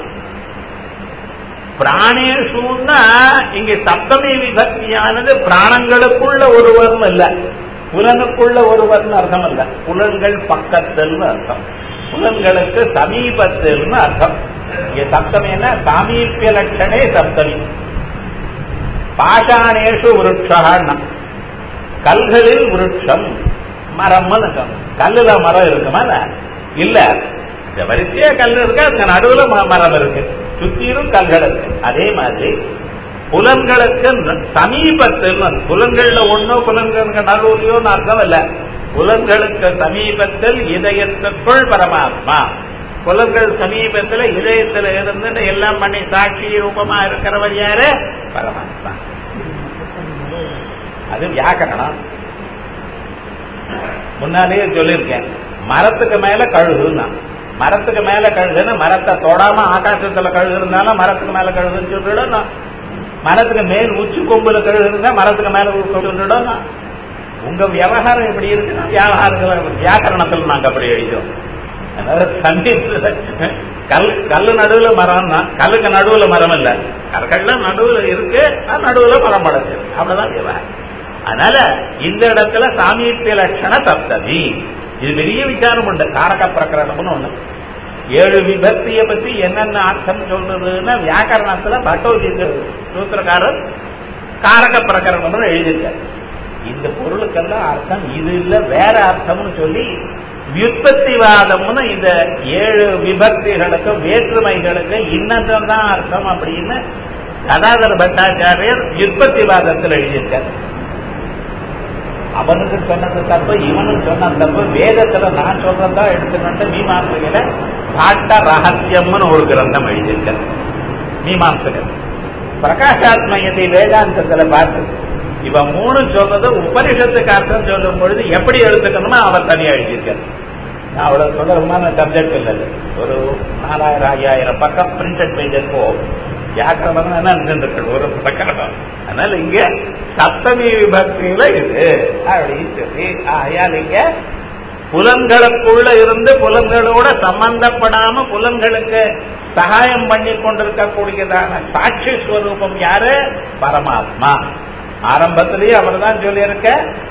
பிராணேஷுன்னா இங்க சப்தமி விபக்தியானது பிராணங்களுக்குள்ள ஒருவரும் இல்ல புலனுக்குள்ள ஒருவர்னு அர்த்தம் இல்ல புலன்கள் பக்கத்தில்னு அர்த்தம் புலன்களுக்கு சமீபத்தில்னு அர்த்தம் இங்க சப்தமி என்ன சாமீபிய லட்சணே சப்தமி பாஷாணேஷு விருட்சா கல்களில் விருட்சம் மரம் கல்லுல மரம் இருக்குமா இல்ல இந்த வரிசையா கல் இருக்கு அதுக்கு நடுவுல ம- மரம் இருக்கு சுத்திலும் கல்கள் இருக்கு அதே மாதிரி புலன்களுக்கு ந- சமீபத்தில் புலன்கள்ல ஒண்ணோ புலன்களுக்கு நடுவுலையோ அர்த்தம் இல்ல புலன்களுக்கு சமீபத்தில் இதயத்துக்குள் பரமாத்மா புலன்கள் சமீபத்துல இதயத்துல இருந்து எல்லாம் பண்ணி சாட்சி ரூபமா இருக்கிறவர் யாரு பரமாத்மா அது வியாக்கரணம் முன்னாலேயே சொல்லியிருக்கேன் மரத்துக்கு மேல கழுகுன்னா மரத்துக்கு மேல கழுகுன்னு மரத்தை தொடாம ஆகாசத்துல கழுகு இருந்தாலும் மரத்துக்கு மேல கழுகுன்னு சொல்லிடணும் மரத்துக்கு மேல் உச்சி கொம்புல கழுகு இருந்தா மரத்துக்கு மேல சொல்லிடணும் உங்க விவகாரம் எப்படி இருக்குன்னா வியாபாரத்துல வியாக்கரணத்துல நாங்க அப்படி எழுதியோம் அதனால சமீபத்துல கல் கல்லு நடுவுல மரம் தான் கல்லுக்கு நடுவுல மரம் இல்ல கற்கள்ல நடுவுல இருக்கு அது நடுவுல மரம் படைச்சு அவ்வளவுதான் விவகாரம் அதனால இந்த இடத்துல சாமீபிய லட்சண சப்ததி இது பெரிய விசாரம் உண்டு காரக பிரகரணம்னு ஒண்ணு ஏழு விபக்தியை பத்தி என்னென்ன அர்த்தம் சொல்றதுன்னா வியாக்கரணத்துல பட்டோஜி சூத்திரக்காரர் காரக பிரகரணம்னு எழுதியிருக்காரு இந்த பொருளுக்கெல்லாம் அர்த்தம் இது இல்ல வேற அர்த்தம்னு சொல்லி வியுற்பத்திவாதம்னு இந்த ஏழு விபக்திகளுக்கு வேற்றுமைகளுக்கு இன்னதான் அர்த்தம் அப்படின்னு கதாதர பட்டாச்சாரியர் வியுற்பத்திவாதத்தில் எழுதியிருக்கார் அவனுக்கு சொன்னது தப்பு இவனுக்கு சொன்ன தப்பு வேதத்துல நான் சொல்றதா எடுத்துக்கிட்டு மீமாசையில காட்ட ரகசியம்னு ஒரு கிரந்தம் எழுதியிருக்கார் மீமாசகர் பிரகாஷாத்மயத்தை வேதாந்தத்துல பார்த்து இவன் மூணு சொல்றது உபனிஷத்துக்கு அர்த்தம் சொல்லும் பொழுது எப்படி எடுத்துக்கணுமோ அவர் தனியா எழுதியிருக்காரு நான் அவ்வளவு சுலபமான சப்ஜெக்ட் இல்லை இது. ஒரு நாலாயிரம் ஐயாயிரம் பக்கம் பிரிண்டட் பேஜ் இருக்கும் வியாக்கரணம் என்ன இருந்திருக்கு ஒரு பிரகரணம் அதனால இங்க சப்தமி விபக்தியில இது அப்படின்னு சொல்லி ஆகையால் இங்க புலன்களுக்குள்ள இருந்து புலன்களோட சம்பந்தப்படாம புலன்களுக்கு சகாயம் பண்ணி கொண்டிருக்கக்கூடியதான சாட்சி ஸ்வரூபம் யாரு பரமாத்மா ஆரம்பத்திலேயே அவர் தான் சொல்லியிருக்க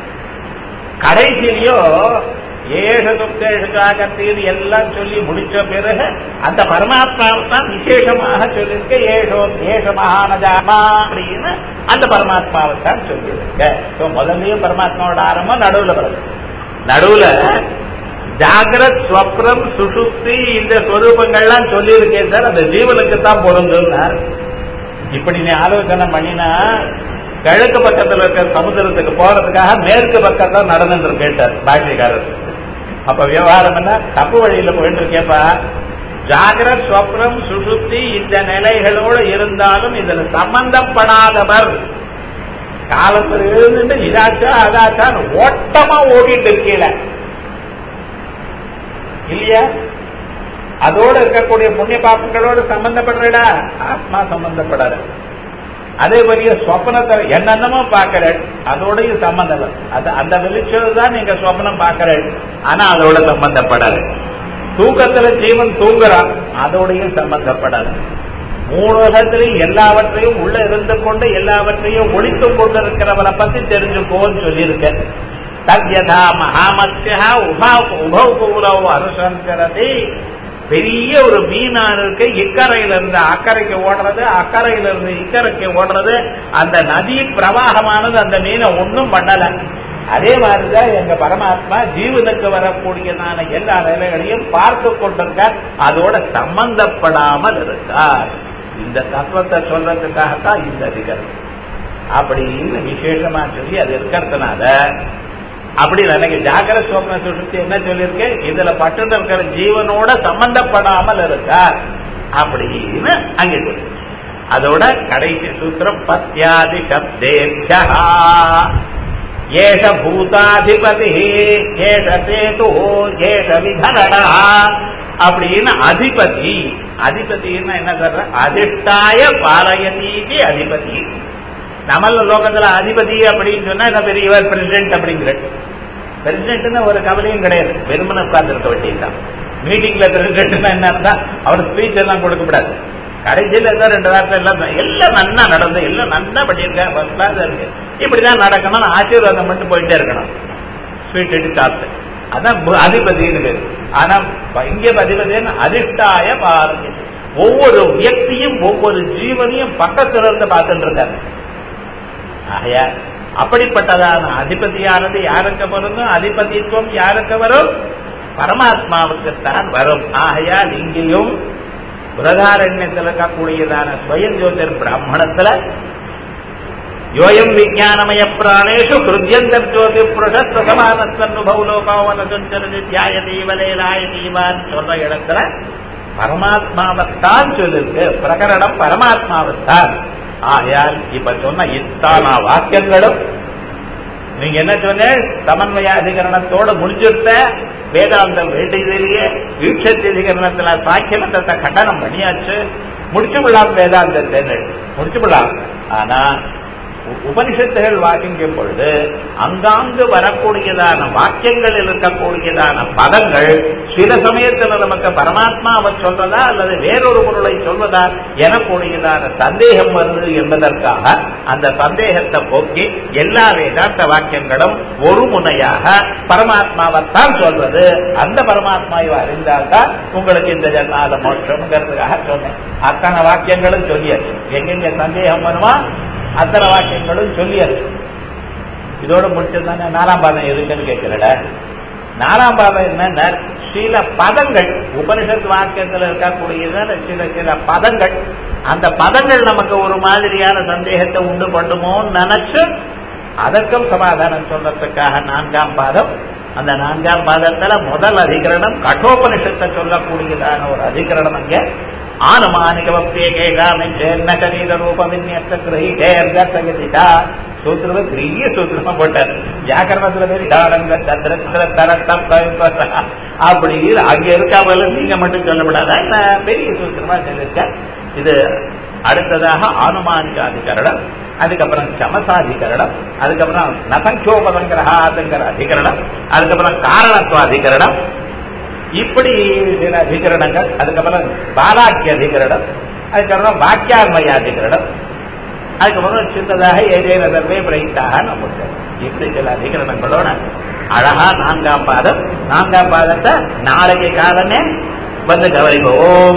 கடைசியிலயோ ஏக சுத்தேஷாகத்தீர் எல்லாம் சொல்லி முடிச்ச பிறகு அந்த பரமாத்மாவை தான் விசேஷமாக சொல்லியிருக்க ஏஷோ ஏஷ மகானஜாமா அப்படின்னு அந்த பரமாத்மாவை தான் சொல்லியிருக்க So, முதல்லயும் பரமாத்மாவோட ஆரம்பம் நடுவுல வருது நடுவுல ஜாகிரத் ஸ்வப்னம் சுசுப்தி இந்த ஸ்வரூபங்கள்லாம் சொல்லியிருக்கேன் சார் அந்த ஜீவனுக்கு தான் பொருந்துன்னார் இப்படி நீ ஆலோசனை பண்ணினா கிழக்கு பக்கத்துல இருக்கிற சமுதிரத்துக்கு போறதுக்காக மேற்கு பக்கத்துல நடந்துட்டு கேட்டார் பாஷிகாரர் அப்ப விவகாரம் என்ன தப்பு வழியில போயிட்டு இருக்கேப்பா ஜாகிரத் ஸ்வப்னம் சுசுப்தி இந்த நிலைகளோடு இருந்தாலும் இதுல சம்பந்தப்படாதவர் காலத்தில் எழுந்துட்டு இதாச்சா அதாச்சான்னு ஓட்டமா ஓடிட்டு இருக்கீல இல்லையா அதோட இருக்கக்கூடிய புண்ணிய பாப்பங்களோட சம்பந்தப்படுறடா ஆத்மா சம்பந்தப்படாது அதே மாதிரியே சொப்னத்தை என்னென்னமோ பார்க்கிற அதோடயும் சம்பந்தம் இல்லை. அது அந்த வெளிச்சம் தான் நீங்க சொப்னம் பார்க்கிற ஆனா அதோட சம்பந்தப்படாது தூக்கத்துல ஜீவன் தூங்குறான் அதோடையும் சம்பந்தப்படாது மூணு உலகத்திலையும் எல்லாவற்றையும் உள்ள இருந்து கொண்டு எல்லாவற்றையும் ஒழித்துக் கொண்டிருக்கிறவரை பத்தி தெரிஞ்சுக்கோன்னு சொல்லியிருக்கேன் தத்யதா மகாமத்யா உபா உபௌ கூலவ் அனுசங்கரதி பெரிய ஒரு மீனா இருக்கு இக்கரையில இருந்து அக்கறைக்கு ஓடுறது அக்கறையில இருந்து இக்கரைக்கு ஓடுறது அந்த நதி பிரவாகமானது அந்த மீனை ஒன்றும் பண்ணல அதே மாதிரிதான் எங்க பரமாத்மா ஜீவனுக்கு வரக்கூடியதான எல்லா நிலைகளையும் பார்த்து கொண்டிருக்கார் அதோட சம்பந்தப்படாமல் இருக்கார் இந்த தத்துவத்தை சொல்றதுக்காகத்தான் இந்த அதிகாரம் அப்படின்னு விசேஷமா சொல்லி அது இருக்கிறதுனால அப்படி எனக்கு ஜாகிர சோப்பன சுஷுப்தி என்ன சொல்லியிருக்கு இதுல பட்டு இருக்கிற ஜீவனோட சம்பந்தப்படாமல் இருக்கார் அப்படின்னு அங்கே சொல்லி அதோட கடைசி சூத்திரம் பத்யாதி சப்தேபியா ஏஷ பூதாதிபதி ஏஷ சேது ஏஷ விதரணா அப்படின்னு அதிபதி அதிபதினா என்ன சொல்ற அதிஷ்டாய பாலயதீதி அதிபதி நம்மள லோகத்துல அதிபதி அப்படின்னு சொன்னா என்ன பெரியவர் பிரசிடென்ட் அப்படிங்கிற பிரசிடென்ட்னு ஒரு கவலையும் கிடையாது வெறுமனை உட்கார்ந்து இருக்க வேண்டியதுதான் மீட்டிங்ல பிரசிடென்ட்னா என்ன இருந்தா அவர் ஸ்பீச் எல்லாம் கொடுக்கப்படாது கடைசியில் ஏதோ ரெண்டு வாரத்தை எல்லாம் எல்லாம் நன்னா நடந்து எல்லாம் நன்னா பண்ணியிருக்காங்க ஃபர்ஸ்ட் கிளாஸ் இருக்கு இப்படிதான் நடக்கணும் ஆசீர்வாதம் மட்டும் போயிட்டே இருக்கணும் ஸ்வீட் எடுத்து சாப்பிட்டு அதான் அதிபதினு பேரு ஆனா இங்க அதிபதினு அதிஷ்டாய பாருங்க ஒவ்வொரு வியக்தியும் ஒவ்வொரு ஜீவனையும் பக்கத்துல இருந்து பார்த்துட்டு இருக்காரு ஆகையா அப்படிப்பட்டதான அதிபதியானது யாருக்கு வரும் அதிபதித்துவம் யாருக்கு வரும் பரமாத்மாவுக்குத்தான் வரும் ஆகையால் இங்கேயும் பிரதாரண்யத்தில் இருக்கக்கூடியதான ஸ்வயம் ஜோதிர் பிராமணத்துல யோயம் விஜயானமய பிராணேஷு ஹிருத்யந்தர் ஜோதி புருஷ பிரசமானஸ்வனுபவலோகாவனதுஞ்சரதி தியாயதீவலேலாய தீவான் சொல்ற இடத்துல பரமாத்மாவைத்தான் சொல்லிருக்கு பிரகரணம் பரமாத்மாவைத்தான் ஆகையால் இப்ப சொன்ன இத்தானா வாக்கியங்களும் நீங்க என்ன சொன்ன சமன்வயாதிகரணத்தோட முடிஞ்சிருத்த வேதாந்தம் வேண்டியதிலேயே வீட்சத்திகரணத்துல சாக்கியமந்தத்தை கண்டனம் பண்ணியாச்சு முடிச்சு விடலாம் வேதாந்தத்தை முடிச்சு விடலாம் ஆனா உபனிஷத்துகள் வாசிக்கும் பொழுது அங்காங்கு வரக்கூடியதான வாக்கியங்களில் இருக்கக்கூடியதான பதங்கள் சில சமயத்தில் நமக்கு பரமாத்மாவை சொல்றதா அல்லது வேறொரு பொருளை சொல்வதா எனக்கூடியதான சந்தேகம் வருது என்பதற்காக அந்த சந்தேகத்தை போக்கி எல்லா வேதாந்த வாக்கியங்களும் ஒரு முனையாக பரமாத்மாவைத்தான் சொல்றது அந்த பரமாத்மாவை அறிந்தால்தான் உங்களுக்கு இந்த ஜன்மாத மோட்சம்ங்கிறதுக்காக சொன்னேன் அத்தனை வாக்கியங்களும் சொல்லியாச்சு எங்கெங்க சந்தேகம் வருமா அத்தனை வாக்கியங்களும் சொல்லியாச்சு இதோட முடிச்சதானே நாலாம் பாதம் எதுக்குன்னு கேட்கிறட நாலாம் பாதம் என்னன்னா சில பதங்கள் உபனிஷத் வாக்கியத்தில் இருக்கக்கூடியதான சில சில பதங்கள் அந்த பதங்கள் நமக்கு ஒரு மாதிரியான சந்தேகத்தை உண்டு பண்ணுமோன்னு நினைச்சு அதற்கும் சமாதானம் சொல்றதுக்காக நான்காம் பாதம் அந்த நான்காம் பாதத்துல முதல் அதிகரணம் கட்டோபனிஷத்தை சொல்லக்கூடியதான ஒரு அதிகரணம் அங்க ஆனுமானிகவப்பியேகாமிச்சேர்ன சரீர ரூபவின்யஸ்த கிரகிதேர்கதிதா சூத்திரத்தை பெரிய சூத்திரமா போட்டார் வியாக்கரணத்துல அப்படி அங்க இருக்காமல் நீங்க மட்டும் சொல்லப்படாதா இல்ல பெரிய சூத்திரமா சொல்லிருக்க இது அடுத்ததாக ஆனுமானிக அதிகரணம் அதுக்கப்புறம் சமசாதிகரணம் அதுக்கப்புறம் நசங்கோபதங்கிரகாதுங்கிற அதிகரணம் அதுக்கப்புறம் காரணத்துவ அதிகரணம் இப்படி சில அதிகரணங்கள் அதுக்கப்புறம் பாலாக்கிய அதிகரணம் அதுக்கப்புறம் வாக்கியான்மய அதிகரணம் அதுக்கப்புறம் சின்னதாக ஏதேன சர்வே பிரயித்தாக நமக்கு இப்படி சில அதிகரணங்களோட அழகா நான்காம் பாதம் நான்காம் பாதத்தை நாளைக்கு காலமே வந்து கவனிப்போம்